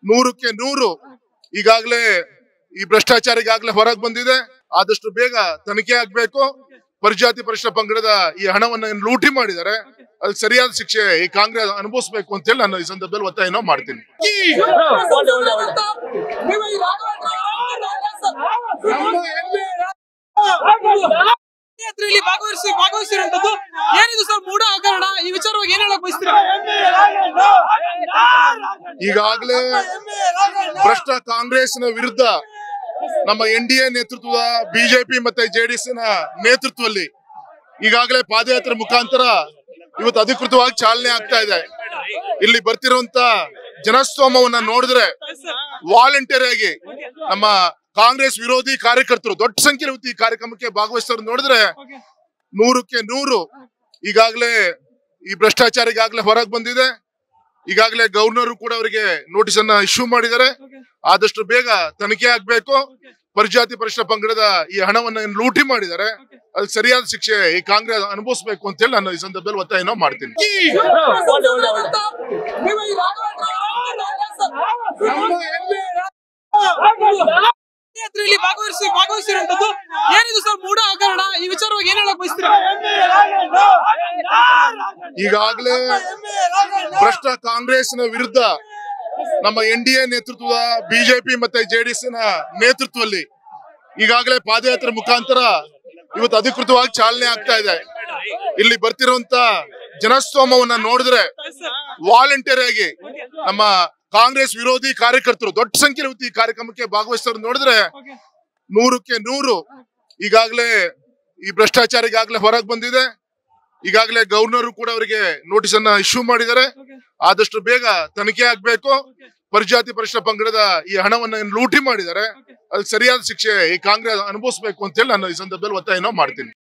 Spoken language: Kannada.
ನೂರಕ್ಕೆ ನೂರು ಈಗಾಗಲೇ ಈ ಭ್ರಷ್ಟಾಚಾರ ಈಗಾಗಲೇ ಹೊರಗೆ ಬಂದಿದೆ ಆದಷ್ಟು ಬೇಗ ತನಿಖೆ ಆಗ್ಬೇಕು ಪರಿಜಾತಿ ಪರಿಶಿಷ್ಟ ಪಂಗಡದ ಈ ಹಣವನ್ನ ಏನ್ ಲೂಟಿ ಮಾಡಿದ್ದಾರೆ ಅದಕ್ಕೆ ಸರಿಯಾದ ಶಿಕ್ಷೆ ಈ ಕಾಂಗ್ರೆಸ್ ಅನುಭವಿಸಬೇಕು ಅಂತ ಹೇಳಿ ನಾನು ಈ ಸಂದರ್ಭದಲ್ಲಿ ಒತ್ತಾಯನ ಮಾಡ್ತೀನಿ ಯಾತ್ರೆಯಲ್ಲಿ ಭಾಗವಹಿಸಿ ಭಾಗವಹಿಸಿರುವಂತದ್ದು ಏನಿದು ಸರ್ ಮೂಢ ಹಗರಣ ಈ ವಿಚಾರವಾಗಿ ಏನ್ ಹೇಳಕ್ ಬಯಸ್ತೀರಾ ಈಗಾಗಲೇ ಭ್ರಷ್ಟ ಕಾಂಗ್ರೆಸ್ನ ವಿರುದ್ಧ ನಮ್ಮ ಎನ್ ಡಿ ಎ ನೇತೃತ್ವದ ಬಿಜೆಪಿ ಮತ್ತೆ ಜೆಡಿಎಸ್ ನ ನೇತೃತ್ವದಲ್ಲಿ ಈಗಾಗಲೇ ಪಾದಯಾತ್ರೆ ಮುಖಾಂತರ ಇವತ್ತು ಅಧಿಕೃತವಾಗಿ ಚಾಲನೆ ಆಗ್ತಾ ಇದೆ ಇಲ್ಲಿ ಬರ್ತಿರುವಂತ ಜನಸ್ತೋಮವನ್ನ ನೋಡಿದ್ರೆ ವಾಲಂಟಿಯರ್ ಆಗಿ ನಮ್ಮ ಕಾಂಗ್ರೆಸ್ ವಿರೋಧಿ ಕಾರ್ಯಕರ್ತರು ದೊಡ್ಡ ಸಂಖ್ಯೆಯಲ್ಲಿ ಇವತ್ತು ಈ ಕಾರ್ಯಕ್ರಮಕ್ಕೆ ಭಾಗವಹಿಸೋರು ನೋಡಿದ್ರೆ ನೂರಕ್ಕೆ ನೂರು ಈಗಾಗಲೇ ಈ ಭ್ರಷ್ಟಾಚಾರ ಈಗಾಗಲೇ ಹೊರಗೆ ಬಂದಿದೆ ಈಗಾಗಲೇ ಗವರ್ನರ್ ಕೂಡ ಅವರಿಗೆ ನೋಟಿಸ್ ಅನ್ನ ಇಶ್ಯೂ ಮಾಡಿದ್ದಾರೆ ಆದಷ್ಟು ಬೇಗ ತನಿಖೆ ಆಗ್ಬೇಕು ಪರಿಜಾತಿ ಪರಿಶಿಷ್ಟ ಪಂಗಡದ ಈ ಹಣವನ್ನ ಏನ್ ಲೂಟಿ ಮಾಡಿದ್ದಾರೆ ಅದಕ್ಕೆ ಸರಿಯಾದ ಶಿಕ್ಷೆ ಈ ಕಾಂಗ್ರೆಸ್ ಅನುಭವಿಸಬೇಕು ಅಂತ ಹೇಳಿ ನಾನು ಈ ಸಂದರ್ಭದಲ್ಲಿ ಒತ್ತಾಯನ ಮಾಡ್ತೀನಿ ಯಾತ್ರೆಯಲ್ಲಿ ಭಾಗವಹಿಸಿ ಭಾಗವಹಿಸಿರುವಂತದ್ದು ಏನಿದು ಸರ್ ಮೂಢ ಹಗರಣ ಈ ವಿಚಾರವಾಗಿ ಏನ್ ಹೇಳಕ್ ಬಯಸ್ತೀರಾ ಈಗಾಗಲೇ ಭ್ರಷ್ಟ ಕಾಂಗ್ರೆಸ್ನ ವಿರುದ್ಧ ನಮ್ಮ ಎನ್ ಡಿ ಎ ನೇತೃತ್ವದ ಬಿಜೆಪಿ ಮತ್ತೆ ಜೆಡಿಎಸ್ ನ ನೇತೃತ್ವದಲ್ಲಿ ಈಗಾಗಲೇ ಪಾದಯಾತ್ರೆ ಮುಖಾಂತರ ಇವತ್ತು ಅಧಿಕೃತವಾಗಿ ಚಾಲನೆ ಆಗ್ತಾ ಇದೆ ಇಲ್ಲಿ ಬರ್ತಿರುವಂತ ಜನಸ್ತೋಮವನ್ನ ನೋಡಿದ್ರೆ ವಾಲಂಟಿಯರ್ ಆಗಿ ನಮ್ಮ ಕಾಂಗ್ರೆಸ್ ವಿರೋಧಿ ಕಾರ್ಯಕರ್ತರು ದೊಡ್ಡ ಸಂಖ್ಯೆಯಲ್ಲಿ ಇವತ್ತು ಈ ಕಾರ್ಯಕ್ರಮಕ್ಕೆ ಭಾಗವಹಿಸೋರು ನೋಡಿದ್ರೆ ನೂರಕ್ಕೆ ನೂರು ಈಗಾಗಲೇ ಈ ಭ್ರಷ್ಟಾಚಾರ ಈಗಾಗಲೇ ಹೊರಗೆ ಬಂದಿದೆ ಈಗಾಗಲೇ ಗವರ್ನರ್ ಕೂಡ ಅವರಿಗೆ ನೋಟಿಸ್ ಅನ್ನ ಇಶ್ಯೂ ಮಾಡಿದ್ದಾರೆ ಆದಷ್ಟು ಬೇಗ ತನಿಖೆ ಆಗ್ಬೇಕು ಪರಿಜಾತಿ ಪರಿಶಿಷ್ಟ ಪಂಗಡದ ಈ ಹಣವನ್ನ ಏನ್ ಲೂಟಿ ಮಾಡಿದ್ದಾರೆ ಅದಕ್ಕೆ ಸರಿಯಾದ ಶಿಕ್ಷೆ ಈ ಕಾಂಗ್ರೆಸ್ ಅನುಭವಿಸಬೇಕು ಅಂತ ಹೇಳಿ ನಾನು ಈ ಸಂದರ್ಭದಲ್ಲಿ ಒತ್ತಾಯನ ಮಾಡ್ತೀನಿ